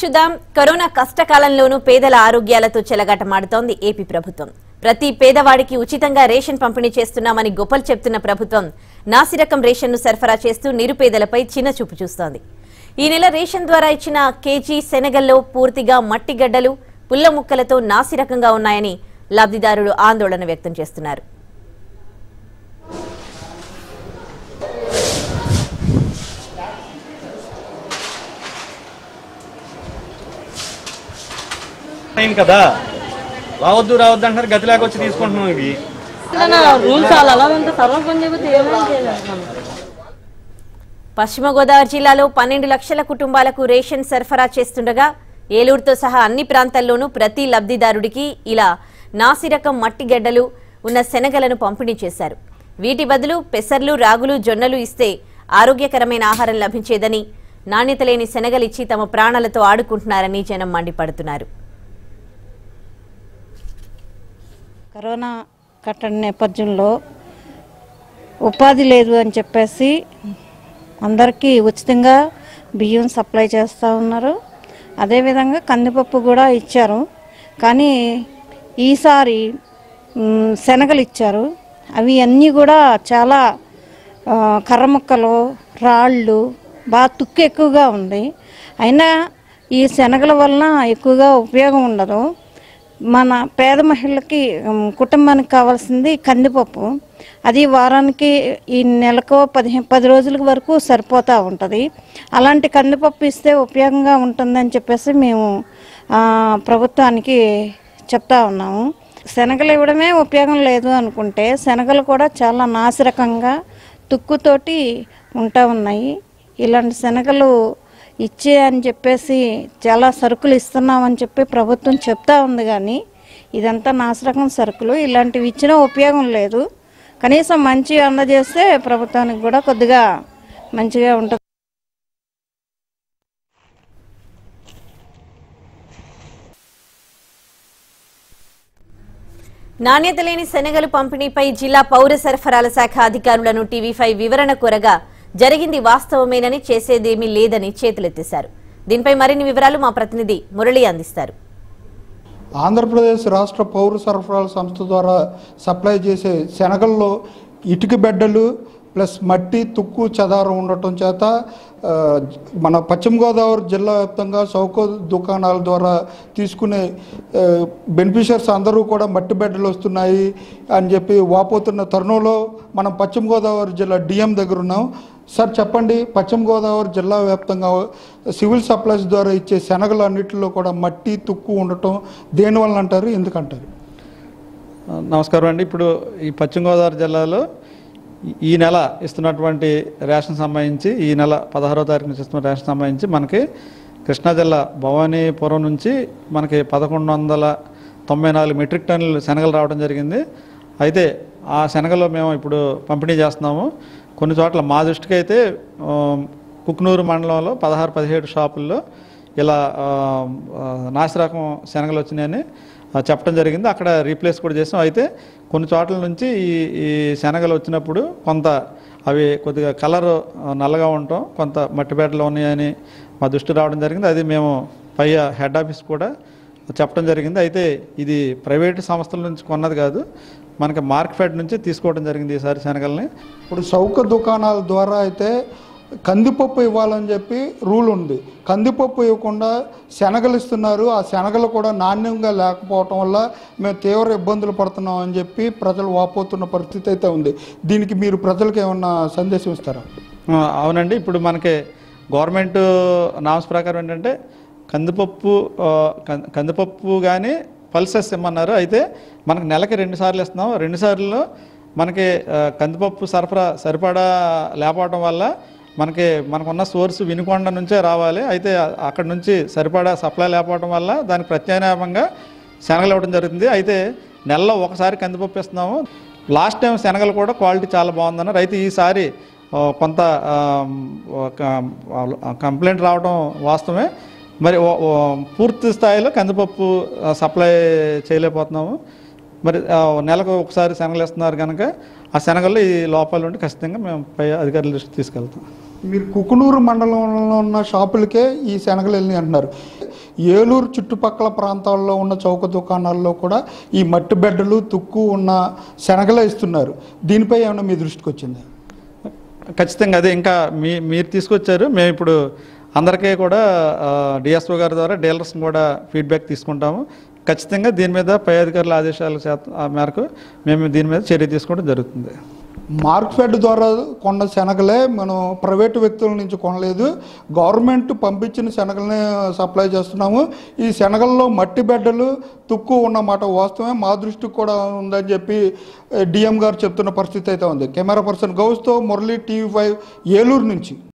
చూద్దాం కరోనా కష్టకాలంలోనూ పేదల ఆరోగ్యాలతో చెలగాటమాడుతోంది ఏపీ ప్రభుత్వం ప్రతి పేదవాడికి ఉచితంగా రేషన్ పంపిణీ చేస్తున్నామని గొప్పలు చెప్తున్న ప్రభుత్వం నాసిరకం రేషన్ను సరఫరా చేస్తూ నిరుపేదలపై చిన్న చూపు చూస్తోంది ఈ నెల రేషన్ ద్వారా ఇచ్చిన కేజీ శనగల్లో పూర్తిగా మట్టి గడ్డలు పుల్ల ముక్కలతో నాసిరకంగా ఉన్నాయని లబ్ధిదారులు ఆందోళన వ్యక్తం చేస్తున్నారు అయింది కదా రావద్దు రావద్దు అంటారు గతి లేక వచ్చి తీసుకుంటున్నాం ఇవి రూల్స్ అలా అలా ఉంటే సర్వం పని చెబితే ఏమేమి చేయలేదు మనం పశ్చిమ గోదావరి జిల్లాలో పన్నెండు లక్షల కుటుంబాలకు రేషన్ సరఫరా చేస్తుండగా ఏలూరుతో సహా అన్ని ప్రాంతాల్లోనూ ప్రతి లబ్ధిదారుడికి ఇలా నాసిరకం మట్టి గడ్డలు ఉన్న శనగలను పంపిణీ చేశారు వీటి బదులు పెసర్లు రాగులు జొన్నలు ఇస్తే ఆరోగ్యకరమైన ఆహారం లభించేదని నాణ్యత లేని శనగలిచ్చి తమ ప్రాణాలతో ఆడుకుంటున్నారని జనం మండిపడుతున్నారు కరోనా కట్టడి నేపథ్యంలో ఉపాధి లేదు అని చెప్పేసి అందరికీ ఉచితంగా బియ్యం సప్లై చేస్తూ ఉన్నారు అదేవిధంగా కందిపప్పు కూడా ఇచ్చారు కానీ ఈసారి మ్, శనగలు ఇచ్చారు అవి అన్నీ కూడా చాలా ఆ, కర్ర ముక్కలు రాళ్ళు బాగా తుక్కు ఎక్కువగా ఉంది అయినా ఈ శనగల వలన ఎక్కువగా ఉపయోగం ఉండదు మన పేద మహిళలకి ఉమ్, కుటుంబానికి కావాల్సింది కందిపప్పు అది వారానికి ఈ నెలకు పదిహేను పది రోజుల వరకు సరిపోతూ ఉంటుంది అలాంటి కందిపప్పు ఇస్తే ఉపయోగంగా ఉంటుందని చెప్పేసి మేము ఆ, ప్రభుత్వానికి చెప్తా ఉన్నాము శనగలు ఇవ్వడమే ఉపయోగం లేదు అనుకుంటే శనగలు కూడా చాలా నాసిరకంగా తుక్కుతోటి ఉంటా ఉన్నాయి ఇలాంటి శనగలు ఇచ్చే అని చెప్పేసి చాలా సరుకులు ఇస్తున్నామని చెప్పి ప్రభుత్వం చెప్తా ఉంది కానీ ఇదంతా నాసిరకం సరుకులు ఇలాంటివి ఇచ్చినా ఉపయోగం లేదు కనీసం మంచి అందజేస్తే ప్రభుత్వానికి కూడా కొద్దిగా మంచిగా ఉంటుంది నాణ్యత లేని శనగలు పంపిణీపై జిల్లా పౌర సరఫరాల శాఖ అధికారులను టీవీ ఫైవ్ వివరణ కోరగా జరిగింది వాస్తవమేనని చేసేదేమీ లేదని చేతులెత్తేశారు దీనిపై మరిన్ని వివరాలు మా ప్రతినిధి మురళి అందిస్తారు ఆంధ్రప్రదేశ్ రాష్ట్ర పౌర సరఫరాల సంస్థ ద్వారా సప్లై చేసే శనగల్లో ఇటుక బెడ్డలు ప్లస్ మట్టి తుక్కు చెదారం ఉండటం చేత ఆ, మన పశ్చిమ గోదావరి జిల్లా వ్యాప్తంగా చౌక దుకాణాల ద్వారా తీసుకునే బెనిఫిషియర్స్ అందరూ కూడా మట్టి బెడ్డలు వస్తున్నాయి అని చెప్పి వాపోతున్న తరుణంలో మనం పశ్చిమ గోదావరి జిల్లా డిఎం దగ్గర ఉన్నాం సార్ చెప్పండి పశ్చిమ గోదావరి జిల్లా వ్యాప్తంగా సివిల్ సప్లైస్ ద్వారా ఇచ్చే శనగలు అన్నింటిలో కూడా మట్టి తుక్కు ఉండటం దేనివల్ల అంటారు ఎందుకంటారు నమస్కారం అండి ఇప్పుడు ఈ పశ్చిమ గోదావరి జిల్లాలో ఈ- ఈ నెల ఇస్తున్నటువంటి రేషన్ సంబంధించి ఈ నెల పదహారో తారీఖు నుంచి ఇస్తున్న రేషన్ సంబంధించి మనకి కృష్ణా జిల్లా భవానీపురం నుంచి మనకి పదకొండు వందల తొంభై నాలుగు మెట్రిక్ టన్నులు శనగలు రావడం జరిగింది అయితే ఆ శనగలు మేము ఇప్పుడు పంపిణీ చేస్తున్నాము కొన్ని చోట్ల మా దృష్టికి అయితే ఆ, కుక్నూరు మండలంలో పదహారు పదిహేడు షాపుల్లో ఇలా ఆ, ఆ, నాసిరకం శనగలు వచ్చినాయని ఆ, చెప్పడం జరిగింది అక్కడ రీప్లేస్ కూడా చేసాం అయితే కొన్ని చోట్ల నుంచి ఈ ఈ శనగలు వచ్చినప్పుడు కొంత అవి కొద్దిగా కలర్ నల్లగా ఉండటం కొంత మట్టిబేటలో ఉన్నాయని మా దృష్టి రావడం జరిగింది అది మేము పై హెడ్ ఆఫీస్ కూడా చెప్పడం జరిగింది అయితే ఇది ప్రైవేటు సంస్థల నుంచి కొన్నది కాదు మనకి మార్కెట్ నుంచి తీసుకోవడం జరిగింది ఈసారి శనగల్ని ఇప్పుడు చౌక దుకాణాల ద్వారా అయితే కందిపప్పు ఇవ్వాలని చెప్పి రూల్ ఉంది కందిపప్పు ఇవ్వకుండా శనగలు ఇస్తున్నారు ఆ శనగలు కూడా నాణ్యంగా లేకపోవటం వల్ల మేము తీవ్ర ఇబ్బందులు పడుతున్నాం అని చెప్పి ప్రజలు వాపోతున్న పరిస్థితి అయితే ఉంది దీనికి మీరు ప్రజలకు ఏమన్నా సందేశం ఇస్తారా ఆ, అవునండి ఇప్పుడు మనకి గవర్నమెంట్ నామ్స్ ప్రకారం ఏంటంటే కందిపప్పు ఆ, కం- కందిపప్పు కానీ పల్సెస్ ఇమ్మన్నారు అయితే మనకి నెలకి రెండు సార్లు ఇస్తున్నాం రెండు సార్లు మనకి ఆ, కందిపప్పు సరఫరా సరిపడా లేకపోవడం వల్ల మనకి మనకున్న సోర్స్ వినుకొండ నుంచే రావాలి అయితే అ- అక్కడ నుంచి సరిపడా సప్లై లేకపోవడం వల్ల దానికి ప్రత్యామ్నాయంగా శనగలు ఇవ్వడం జరుగుతుంది అయితే నెలలో ఒకసారి కందిపప్పు ఇస్తున్నాము లాస్ట్ టైం శనగలు కూడా క్వాలిటీ చాలా బాగుందన్నారు అయితే ఈసారి ఆ, కొంత ఆ, ఒక, ఆ, కంప్లైంట్ రావడం వాస్తవమే మరి ఓ- ఓ పూర్తి స్థాయిలో కందిపప్పు ఆ, సప్లై చేయలేకపోతున్నాము మరి ఆ, నెలకు ఒకసారి శనగలు ఇస్తున్నారు కనుక ఆ శనగలు ఈ లోపాలు ఉండి ఖచ్చితంగా మేము పై అధికారుల దృష్టికి తీసుకెళ్తాం మీరు కుకునూరు మండలంలో ఉన్న షాపులకే ఈ శనగలు వెళ్ళి అంటున్నారు ఏలూరు చుట్టుపక్కల ప్రాంతాల్లో ఉన్న చౌక దుకాణాల్లో కూడా ఈ మట్టి బెడ్డలు తుక్కు ఉన్న శనగలే ఇస్తున్నారు దీనిపై ఏమైనా మీ దృష్టికి వచ్చింది ఖచ్చితంగా అదే ఇంకా మీ మీరు తీసుకొచ్చారు మేము ఇప్పుడు అందరికీ కూడా డిఎస్ఓ గారి ద్వారా డీలర్స్ని కూడా ఫీడ్బ్యాక్ తీసుకుంటాము ఖచ్చితంగా దీని మీద పై అధికారుల ఆదేశాల శాతం ఆ మేరకు మేము దీని మీద చర్య తీసుకోవడం జరుగుతుంది మార్క్ఫెడ్ ద్వారా కొన్న శనగలే మనం ప్రైవేటు వ్యక్తుల నుంచి కొనలేదు గవర్నమెంట్ పంపించిన శనగలనే సప్లై చేస్తున్నాము ఈ శనగల్లో మట్టి బెడ్డలు తుక్కు ఉన్నమాట వాస్తవమే మా దృష్టికి కూడా ఉందని చెప్పి డిఎం గారు చెప్తున్న పరిస్థితి అయితే ఉంది కెమెరా పర్సన్ గౌస్తో మురళి టీవీ ఫైవ్ ఏలూరు నుంచి